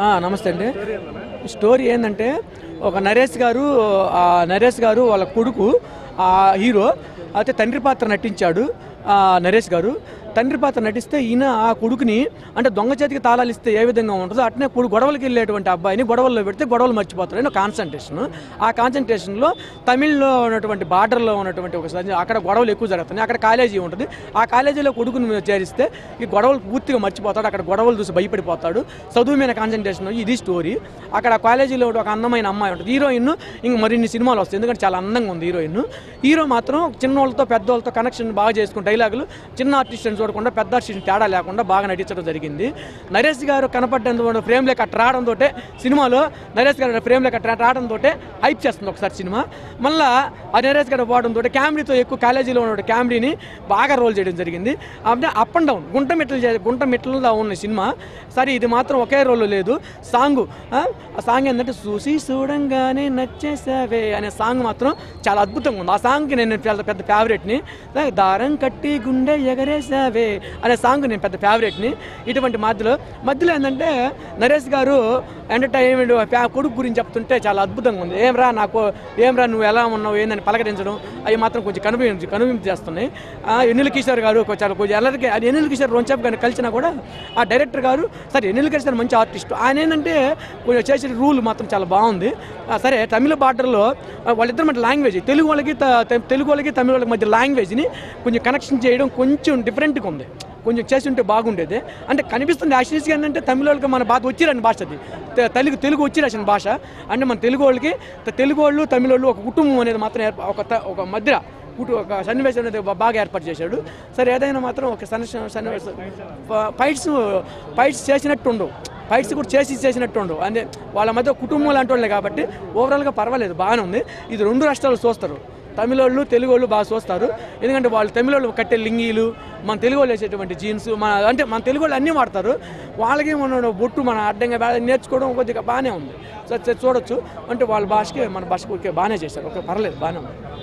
ఆ, నమస్తే అండి స్టోరీ ఏంటంటే ఒక నరేష్ గారు ఆ నరేష్ గారు వాళ్ళ కొడుకు ఆ హీరో అయితే తండ్రి పాత్ర నటించాడు ఆ నరేష్ గారు తండ్రి పాత్ర నటిస్తే ఈయన ఆ కొడుకుని అంటే దొంగ చేతికి తాళాలు ఇస్తే ఏ విధంగా ఉంటుందో అట్నే కొడుకు గొడవలకి వెళ్ళేటువంటి అబ్బాయిని గొడవల్లో పెడితే గొడవలు మర్చిపోతాడు కాన్సన్ట్రేషన్ ఆ కాన్సన్ట్రేషన్లో తమిళ్లో ఉన్నటువంటి బార్డర్లో ఉన్నటువంటి ఒక సంజ- అక్కడ గొడవలు ఎక్కువ జరుగుతున్నాయి అక్కడ కాలేజీ ఉంటుంది ఆ కాలేజీలో కొడుకుని చేరిస్తే ఈ గొడవలు పూర్తిగా మర్చిపోతాడు అక్కడ గొడవలు చూసి భయపడిపోతాడు చదువు మీద కాన్సన్ట్రేషన్ ఇది స్టోరీ అక్కడ ఆ కాలేజీలో ఒక అందమైన అమ్మాయి ఉంటుంది హీరోయిన్ ఇంక మరిన్ని సినిమాలు వస్తాయి ఎందుకంటే చాలా అందంగా ఉంది హీరోయిన్ హీరో మాత్రం చిన్నోళ్ళతో పెద్దోళ్ళతో కనెక్షన్ బాగా చేసుకుని డైలాగులు చిన్న ఆర్టిస్ట్ అని చూడకుండా పెద్ద ఆర్టిస్ట్ తేడా లేకుండా బాగా నటించడం జరిగింది నరేష్ గారు కనపడ్డంతో ఫ్రేమ్లో కట్ రావడంతో సినిమాలో నరేష్ గారు ఫ్రేమ్లో కట్ రావడంతో హైప్ చేస్తుంది ఒకసారి సినిమా మళ్ళా ఆ నరేష్ గారు పోవడంతో క్యామ్రీతో ఎక్కువ కాలేజీలో ఉన్న క్యామ్రీని బాగా రోల్ చేయడం జరిగింది అంటే అప్ అండ్ డౌన్ గుంట మెట్లు చే- గుంట మెట్లలో ఉన్న సినిమా సరే ఇది మాత్రం ఒకే రోల్ లేదు సాంగ్ ఆ సాంగ్ ఏంటంటే చూసి చూడంగానే నచ్చేసావే అనే సాంగ్ మాత్రం చాలా అద్భుతంగా ఉంది ఆ సాంగ్కి నేను చాలా పెద్ద ఫేవరెట్ని దారం కట్టి గుండె ఎగరేసావే అనే సాంగ్ నేను పెద్ద ఫేవరెట్ని ఇటువంటి మధ్యలో మధ్యలో ఏంటంటే నరేష్ గారు ఎంటర్టైన్మెంట్ ఫ్యా- కొడుకు గురించి చెప్తుంటే చాలా అద్భుతంగా ఉంది ఏమ్రా నాకు ఏమ్రా నువ్వు ఎలా ఉన్నావు ఏందని పలకరించడం అవి మాత్రం కొంచెం కనువించి కనువింపు చేస్తున్నాయి ఆ, ఎన్నిల కిషోర్ గారు కొంచెం చాలా కొంచెం ఎల్లరికి అది ఎన్నిల కిషోర్ రొంచాప్ గారిని కలిసినా కూడా ఆ డైరెక్టర్ గారు సరే ఎన్నిల కిషోర్ మంచి ఆర్టిస్ట్ ఆయన ఏంటంటే కొంచెం చేసిన రూల్ మాత్రం చాలా బాగుంది ఆ, సరే తమిళ బార్డర్లో వాళ్ళిద్దరు మధ్య లాంగ్వేజ్ తెలుగు వాళ్ళకి త- తె- తెలుగు వాళ్ళకి తమిళ వాళ్ళకి మధ్య లాంగ్వేజ్ని కొంచెం కనెక్షన్ చేయడం కొంచెం డిఫరెంట్గా ఉంది కొంచెం చేసి ఉంటే బాగుండేది అంటే కనిపిస్తుంది యాక్చువల్స్గా ఏంటంటే తమిళ వాళ్ళకి మన బాధ వచ్చిరని భాష అది తె- తెలుగు తెలుగు వచ్చిరాసిన భాష అంటే మన తెలుగు వాళ్ళకి త- తెలుగు వాళ్ళు తమిళ వాళ్ళు ఒక కుటుంబం అనేది మాత్రం ఏర్ప- ఒక త- ఒక మధ్య కుటు ఒక సన్నివేశం అనేది బా- బాగా ఏర్పాటు చేశాడు సరే ఏదైనా మాత్రం ఒక సన్నివేశం సన్నివేశం ఫైట్స్ ఫైట్స్ చేసినట్టు ఉండవు ఫైట్స్ కూడా చేసి చేసినట్టు ఉండవు అంటే వాళ్ళ మధ్య కుటుంబం లాంటి వాళ్ళే కాబట్టి ఓవరాల్గా పర్వాలేదు బాగానే ఉంది ఇది రెండు రాష్ట్రాలు చూస్తారు తమిళ వాళ్ళు తెలుగు వాళ్ళు బాగా చూస్తారు ఎందుకంటే వాళ్ళు తమిళ వాళ్ళు కట్టే లింగీలు మన తెలుగు వాళ్ళు వేసేటువంటి జీన్స్ మన అంటే మన తెలుగు వాళ్ళు అన్నీ వాడతారు వాళ్ళకి మన బొట్టు మన అడ్డంగా బా- నేర్చుకోవడం కొద్దిగా బాగానే ఉంది సో చూ- చూడొచ్చు అంటే వాళ్ళ భాషకి మన భాషకి ఓకే బాగానే చేశారు ఓకే పర్లేదు బాగానే ఉంది